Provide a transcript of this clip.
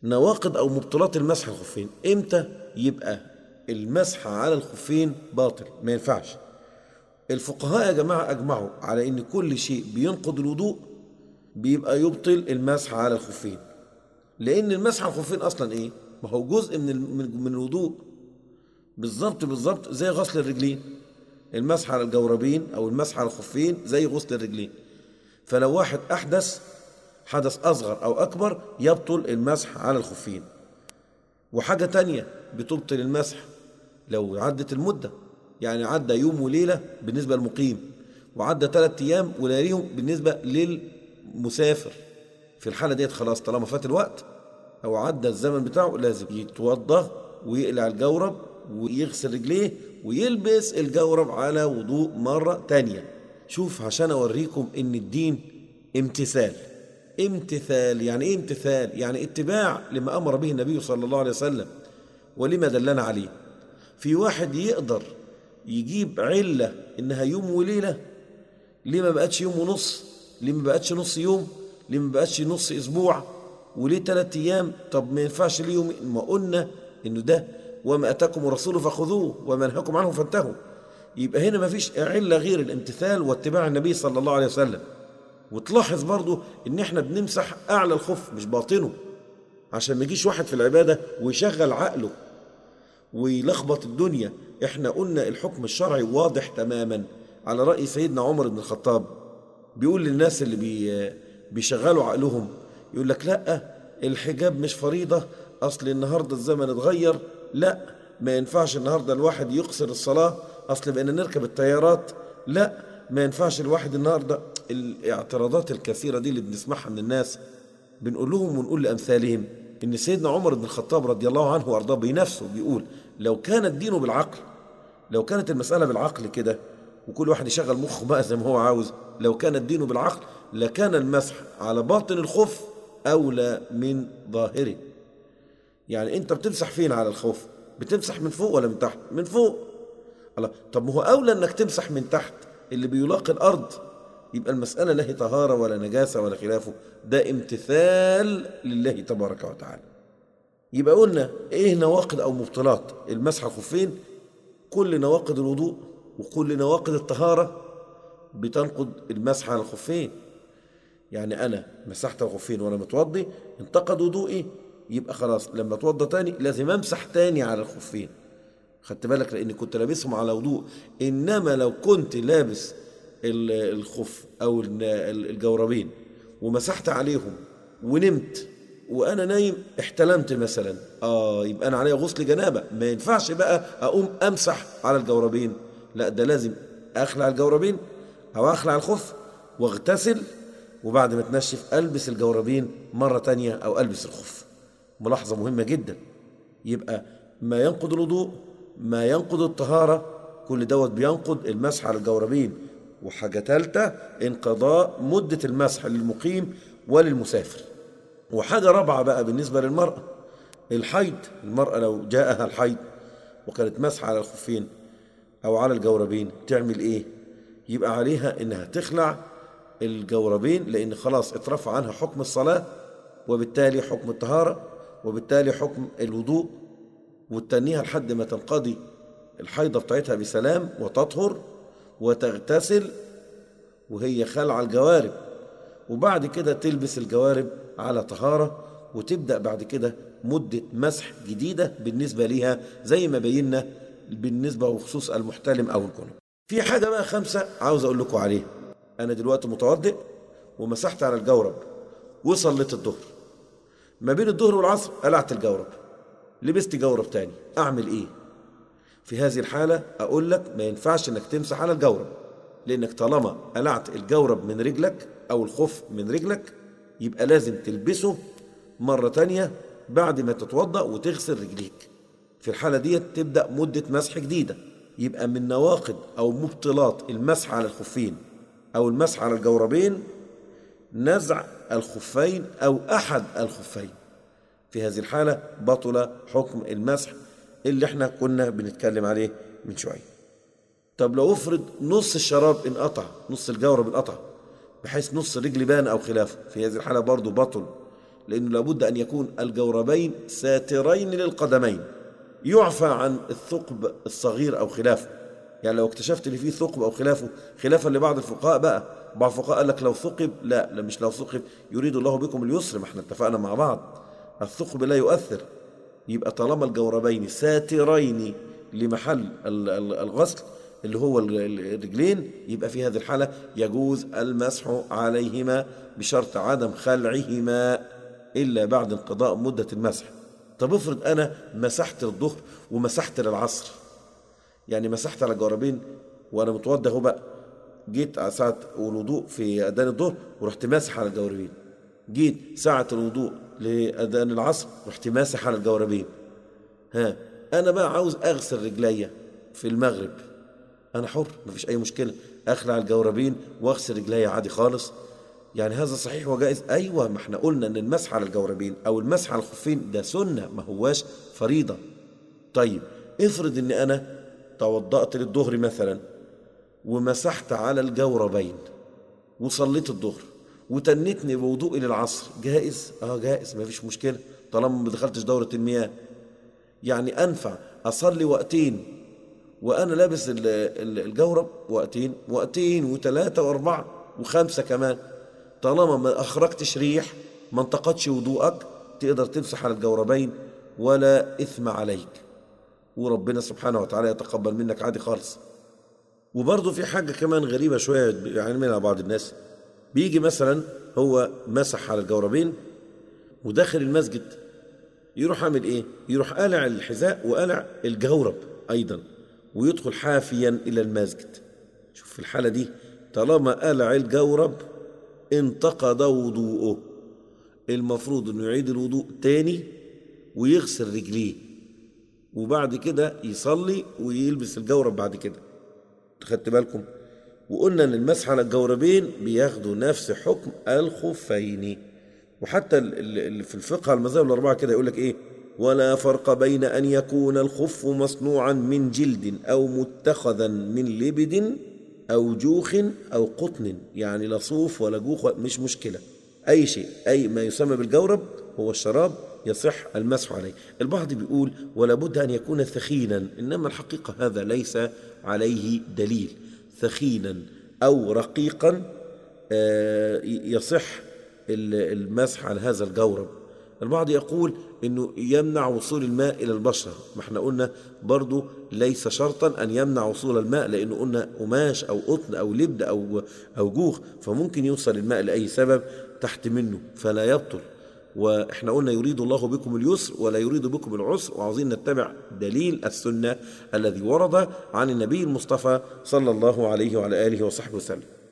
نواقض أو مبطلات المسح على الخفين إمتى يبقى المسح على الخفين باطل ما ينفعش الفقهاء يا جماعة أجمعوا على إن كل شيء بينقض الوضوء بيبقى يبطل المسح على الخفين لأن المسح على الخفين أصلا إيه؟ ما هو جزء من ال- من من الوضوء بالظبط بالظبط زي غسل الرجلين المسح على الجوربين أو المسح على الخفين زي غسل الرجلين فلو واحد أحدث حدث أصغر أو أكبر يبطل المسح على الخفين وحاجة تانية بتبطل المسح لو عدت المدة يعني عدى يوم وليلة بالنسبة للمقيم وعدى ثلاثة أيام ولياليهم بالنسبة للمسافر في الحالة ديت خلاص طالما فات الوقت أو عدى الزمن بتاعه لازم يتوضى ويقلع الجورب ويغسل رجليه ويلبس الجورب على وضوء مرة تانية شوف عشان أوريكم إن الدين امتثال امتثال يعني ايه امتثال يعني اتباع لما امر به النبي صلى الله عليه وسلم ولما دلنا عليه في واحد يقدر يجيب علة انها يوم وليلة ليه ما بقتش يوم ونص ليه ما بقتش نص يوم ليه ما بقتش نص اسبوع وليه ثلاث ايام طب ما ينفعش ليه يوم ما قلنا انه ده وما اتاكم الرسول فخذوه وما نهاكم عنه فانتهوا يبقى هنا ما فيش علة غير الامتثال واتباع النبي صلى الله عليه وسلم وتلاحظ برضو ان احنا بنمسح اعلى الخف مش باطنه عشان ما يجيش واحد في العبادة ويشغل عقله ويلخبط الدنيا احنا قلنا الحكم الشرعي واضح تماما على رأي سيدنا عمر بن الخطاب بيقول للناس اللي بي بيشغلوا عقلهم يقول لك لا الحجاب مش فريضة أصل النهاردة الزمن اتغير لا ما ينفعش النهاردة الواحد يقصر الصلاة أصل بقينا نركب الطيارات لا ما ينفعش الواحد النهاردة الاعتراضات الكثيرة دي اللي بنسمعها من الناس بنقول لهم ونقول لأمثالهم إن سيدنا عمر بن الخطاب رضي الله عنه وأرضاه بنفسه بيقول لو كان الدين بالعقل لو كانت المسألة بالعقل كده وكل واحد يشغل مخه بقى زي ما هو عاوز لو كان الدين بالعقل لكان المسح على باطن الخف أولى من ظاهره يعني أنت بتمسح فين على الخوف بتمسح من فوق ولا من تحت من فوق الله طب ما هو أولى أنك تمسح من تحت اللي بيلاقي الأرض يبقى المسألة لا هي طهارة ولا نجاسة ولا خلافه ده امتثال لله تبارك وتعالى يبقى قلنا ايه نواقض او مبطلات المسح على الخفين كل نواقض الوضوء وكل نواقض الطهارة بتنقض المسح على الخفين يعني انا مسحت الخفين وانا متوضي انتقد وضوئي يبقى خلاص لما اتوضى تاني لازم امسح تاني على الخفين خدت بالك لاني كنت لابسهم على وضوء انما لو كنت لابس ال- الخف او ال- الجوربين ومسحت عليهم ونمت وانا نايم احتلمت مثلا اه يبقى انا عليا غسل جنابه ما ينفعش بقى اقوم امسح على الجوربين لا ده لازم اخلع الجوربين او اخلع الخف واغتسل وبعد ما تنشف البس الجوربين مره تانية او البس الخف ملاحظه مهمه جدا يبقى ما ينقض الوضوء ما ينقض الطهارة كل دوت بينقض المسح على الجوربين وحاجة ثالثة انقضاء مدة المسح للمقيم وللمسافر وحاجة رابعة بقى بالنسبة للمرأة الحيض المرأة لو جاءها الحيض وكانت مسح على الخفين أو على الجوربين تعمل إيه؟ يبقى عليها إنها تخلع الجوربين لأن خلاص اترفع عنها حكم الصلاة وبالتالي حكم الطهارة وبالتالي حكم الوضوء وتنيها لحد ما تنقضي الحيضة بتاعتها بسلام وتطهر وتغتسل وهي خلع الجوارب وبعد كده تلبس الجوارب على طهارة وتبدأ بعد كده مدة مسح جديدة بالنسبة ليها زي ما بينا بالنسبة وخصوص المحتلم أو الجنوب في حاجة بقى خمسة عاوز أقول لكم عليها أنا دلوقتي متوضئ ومسحت على الجورب وصليت الظهر ما بين الظهر والعصر قلعت الجورب لبست جورب تاني أعمل إيه؟ في هذه الحالة أقول لك ما ينفعش إنك تمسح على الجورب لأنك طالما قلعت الجورب من رجلك أو الخف من رجلك يبقى لازم تلبسه مرة تانية بعد ما تتوضأ وتغسل رجليك في الحالة دي تبدأ مدة مسح جديدة يبقى من نواقض أو مبطلات المسح على الخفين أو المسح على الجوربين نزع الخفين أو أحد الخفين في هذه الحالة بطل حكم المسح اللي احنا كنا بنتكلم عليه من شوية طب لو افرض نص الشراب انقطع نص الجورب انقطع بحيث نص رجل بان او خلافه في هذه الحالة برضو بطل لأنه لابد أن يكون الجوربين ساترين للقدمين يعفى عن الثقب الصغير أو خلافه يعني لو اكتشفت اللي فيه ثقب أو خلافه خلافا لبعض الفقهاء بقى بعض الفقهاء قال لك لو ثقب لا لا مش لو ثقب يريد الله بكم اليسر ما احنا اتفقنا مع بعض الثقب لا يؤثر يبقى طالما الجوربين ساترين لمحل ال- ال- الغسل اللي هو ال- ال- الرجلين يبقى في هذه الحالة يجوز المسح عليهما بشرط عدم خلعهما إلا بعد انقضاء مدة المسح طب افرض أنا مسحت للظهر ومسحت للعصر يعني مسحت على الجوربين وأنا متوضى اهو بقى جيت على ساعة الوضوء في أذان الظهر ورحت ماسح على الجوربين جيت ساعة الوضوء لأذان العصر رحت ماسح على الجوربين ها أنا بقى عاوز أغسل رجليا في المغرب أنا حر مفيش أي مشكلة أخلع الجوربين وأغسل رجليا عادي خالص يعني هذا صحيح وجائز أيوة ما احنا قلنا أن المسح على الجوربين أو المسح على الخفين ده سنة ما هواش فريضة طيب افرض أن أنا توضأت للظهر مثلا ومسحت على الجوربين وصليت الظهر وتنتني بوضوئي للعصر جائز اه جائز ما فيش مشكله طالما ما دخلتش دوره المياه يعني انفع اصلي وقتين وانا لابس ال- ال- الجورب وقتين وقتين وثلاثه واربعه وخمسه كمان طالما ما اخرجتش ريح ما انتقدش وضوءك تقدر تمسح على الجوربين ولا اثم عليك وربنا سبحانه وتعالى يتقبل منك عادي خالص وبرضه في حاجة كمان غريبة شوية يعني منها بعض الناس بيجي مثلا هو مسح على الجوربين وداخل المسجد يروح عامل ايه؟ يروح قالع الحذاء وقالع الجورب ايضا ويدخل حافيا الى المسجد شوف في الحالة دي طالما قالع الجورب انتقض وضوءه المفروض انه يعيد الوضوء تاني ويغسل رجليه وبعد كده يصلي ويلبس الجورب بعد كده خدت بالكم وقلنا ان المسح على الجوربين بياخدوا نفس حكم الخفين وحتى ال- ال- اللي في الفقه على المذاهب الاربعه كده يقول لك ايه ولا فرق بين ان يكون الخف مصنوعا من جلد او متخذا من لبد او جوخ او قطن يعني لا صوف ولا جوخ مش مشكله اي شيء اي ما يسمى بالجورب هو الشراب يصح المسح عليه البعض بيقول ولا بد أن يكون ثخينا إنما الحقيقة هذا ليس عليه دليل ثخينا أو رقيقا آه، يصح ال- المسح على هذا الجورب البعض يقول انه يمنع وصول الماء الى البشره ما احنا قلنا برضو ليس شرطا ان يمنع وصول الماء لانه قلنا قماش او قطن او لبد او او جوخ فممكن يوصل الماء لاي سبب تحت منه فلا يبطل واحنا قلنا يريد الله بكم اليسر ولا يريد بكم العسر وعاوزين نتبع دليل السنه الذي ورد عن النبي المصطفى صلى الله عليه وعلى اله وصحبه وسلم